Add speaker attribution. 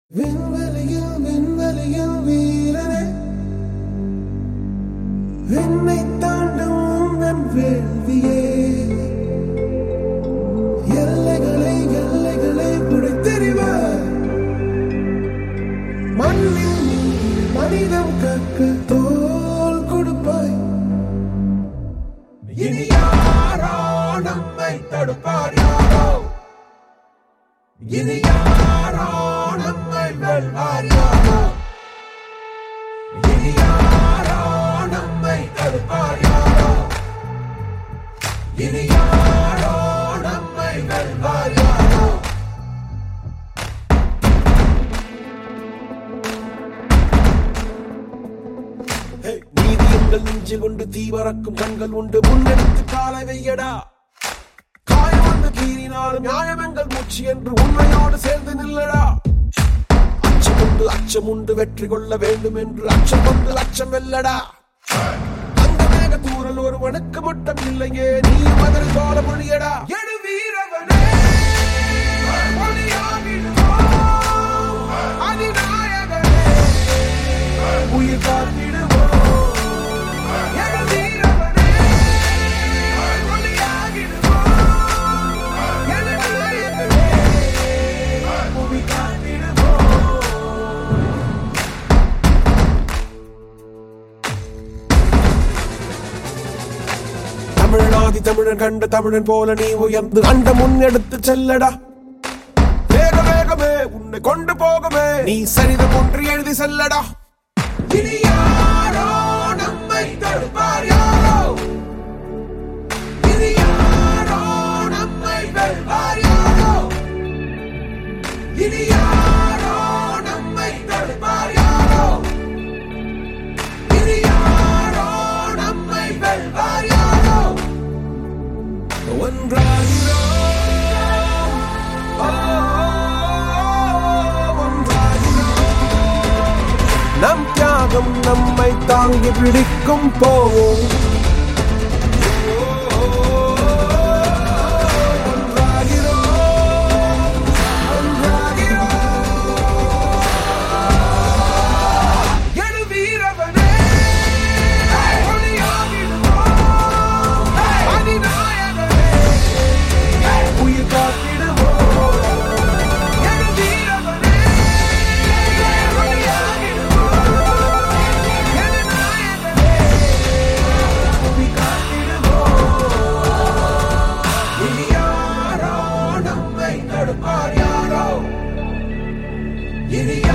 Speaker 1: விண்வெளியில் விண்வெளியில் வீரனே விண்ணை தாண்டும் வெண் வேள்வியே எல்லைகளை எல்லைகளை புடைத்தெறிவார் மண்ணில் நீ மனிதம் காக்க தோல் கொடுப்பாய் இனி யாரோ நம்மை தடுப்பார் யாரோ இனி யாரோ நம்மை வெல்வார் யாரோ இனி யாரோ நம்மை தடுப்பார் யாரோ இனி யாரோ நம்மை வெல்வார் யாரோ நீதி எங்கள் நெஞ்சு கொண்டு தீ பறக்கும் கண்கள் உண்டு முன்னெடுத்து காலை வையடா காயம் வந்து கீறினாலும் நியாயம் எங்கள் மூச்சு என்று உண்மையோடு சேர்ந்து நில்லடா அச்சம் உண்டு அச்சம் உண்டு வெற்றி கொள்ள வேண்டும் என்று அச்சம் கொண்டு லட்சம் வெல்லடா அந்த மேக தூரல் ஒருவனுக்கு மட்டும் இல்லையே நீ மதல் போல மொழியடா எடு வீரவனே ஒளியாகிடுவோம். அதிநாயகனே உயிர் காத்திடுவோம் எடு வீரவனே ஒளியாகிடுவோம். எடு நாயகனே புவி காத்திடுவோம் தமிழனாதி தமிழன் கண்ட தமிழன் போல நீ உயர்ந்து அண்ட முன்னெடுத்து செல்லடா வேக வேகமே உன்னை கொண்டு போகமே நீ சரிதம் ஒன்று எழுதி செல்லடா இனி யாரோ நம்மை தடுப்பார் யாரோ இனி யாரோ நம்மை வெல்வார் யாரோ இனி யாரோ நம்மை தடுப்பார் யாரோ இனி யாரோ நம்மை வெல்வார் யாரோ ஒன்றாகிறோம் ஓ, ஒன்றாகிறோம். நம் தியாகம் நம்மை தாங்கி பிடிக்கும் போவோம் ஒன்றாகிறோம், ஒன்றாகிறோம். எடு வீரவனே, ஒளியாகிடுவோம். அதிநாயகனே, உயிர் காத்திடுவோம். எடு வீரவனே, ஒளியாகிடுவோம். எடு நாயகனே, உயிர் காத்திடுவோம். இனி யாரோ நம்மை தடுப்பார் யாரோ இனி